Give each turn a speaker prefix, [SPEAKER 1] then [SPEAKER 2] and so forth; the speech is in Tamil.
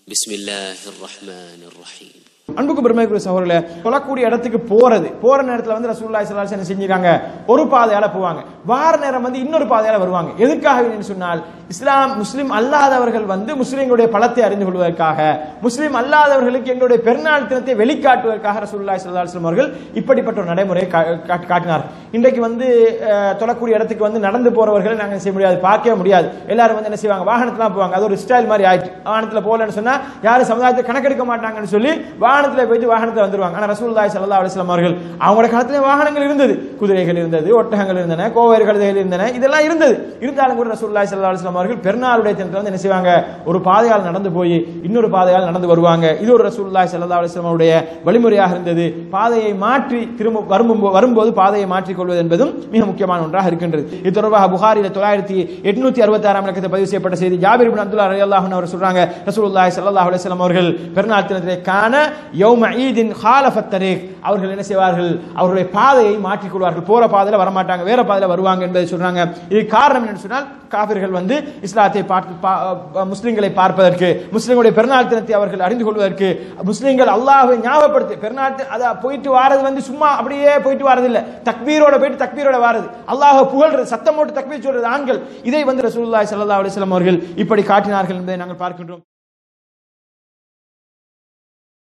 [SPEAKER 1] بسم الله الرحمن الرحيم
[SPEAKER 2] அன்புக்கு பெருமைக்குரிய சகோதரர்களே தொழக்கூடிய இடத்துக்கு போறது போற நேரத்துல வந்து ரசூலுல்லாஹி ஸல்லல்லாஹு அலைஹி வஸல்லம் செஞ்சிருக்காங்க ஒரு பாதையால போவாங்க வார நேரம் வந்து இன்னொரு பாதையால வருவாங்க எதுக்காக என்று சொன்னால் இஸ்லாம் முஸ்லிம் அல்லாதவர்கள் வந்து முஸ்லிம்களுடைய பலத்தை அறிந்து கொள்வதற்காக முஸ்லிம் அல்லாதவர்களுக்கு எங்களுடைய பெருநாள் தினத்தை வெளிக்காட்டுவதற்காக ரசூலுல்லாஹி ஸல்லல்லாஹு அலைஹி வஸல்லம் அவர்கள் இப்படிப்பட்ட ஒரு நடைமுறையை கா- கா- காட்டினார் இன்றைக்கு வந்து அஹ், தொழக்கூடிய இடத்துக்கு வந்து நடந்து போறவர்களை நாங்க என்ன செய்ய முடியாது பார்க்கவே முடியாது எல்லாரும் வந்து என்ன செய்வாங்க வாகனத்துல போவாங்க அது ஒரு ஸ்டைல் மாதிரி ஆயிட்டு வாகனத்துல போகலன்னு சொன்னா யாரும் சமுதாயத்தை கணக்கெடுக்க மாட்டாங்கன்னு சொல்லி வாகனத்துல போயிட்டு வாகனத்துல வந்துருவாங்க ஆனா ரசூலுல்லாஹி ஸல்லல்லாஹு அலைஹி வஸல்லம் அவர்கள் அவங்களோட காலத்துல வாகனங்கள் இருந்தது குதிரைகள் இருந்தது ஒட்டகங்கள் இருந்தன கோவேறு கழுதைகள் இருந்தன இதெல்லாம் இருந்தது இருந்தாலும் கூட ரசூலுல்லாஹி ஸல்லல்லாஹு அலைஹி வஸல்லம் அவர்கள் பெருநாளுடைய தினத்துல வந்து என்ன செய்வாங்க ஒரு பாதையால் நடந்து போய் இன்னொரு பாதையால் நடந்து வருவாங்க இது ஒரு ரசூலுல்லாஹி ஸல்லல்லாஹு அலைஹி வஸல்லம் அவருடைய வழிமுறையாக இருந்தது பாதையை மாற்றி திரும்ப வரும்போது வரும்போது பாதையை மாற்றிக் கொள்வது என்பதும் மிக முக்கியமான ஒன்றாக இருக்கின்றது இது தொடர்பாக புகாரில தொள்ளாயிரத்தி எட்நூத்தி அறுபத்தி ஆறாம் இலக்கத்தில் பதிவு செய்யப்பட்ட செய்தி ஜாபிர் பின் அப்துல்லா ரலியல்லாஹு அன்ஹு அவர் சொல்றாங்க ரசூலுல்லாஹி ஸல்லல்லாஹு அலைஹி வஸல்லம் அவர்கள் பெருநாள் தினத்திலே கான யௌம ஈதின் ஹாலஃபத் தரீக் அவர்கள் என்ன செய்வார்கள் அவருடைய பாதையை மாற்றிக் கொள்வார்கள் போற பாதையில வர மாட்டாங்க வேற பாதையில வருவாங்க என்பதை சொல்றாங்க இது காரணம் என்னன்னு சொன்னால் காபிர்கள் வந்து இஸ்லாத்தை பார்த்து பா- அஹ் முஸ்லிம்களை பார்ப்பதற்கு முஸ்லிம்களுடைய பெருநாள் தினத்தை அவர்கள் அறிந்து கொள்வதற்கு முஸ்லிம்கள் அல்லாஹ்வை ஞாபகப்படுத்தி பெருநாள் தி- அத போயிட்டு வாரது வந்து சும்மா அப்படியே போயிட்டு வாரது இல்ல தக்பீரோட போயிட்டு தக்பீரோட வாரது அல்லாஹ் புகழ்றது சத்தம் போட்டு தக்பீர் சொல்றது ஆண்கள் இதை வந்து ரசூலுல்லாஹி ஸல்லல்லாஹு அலைஹி வஸல்லம் அவர்கள் இப்படி காட்டினார்கள் என்பதை நாங்கள் பார்க்கின்றோம்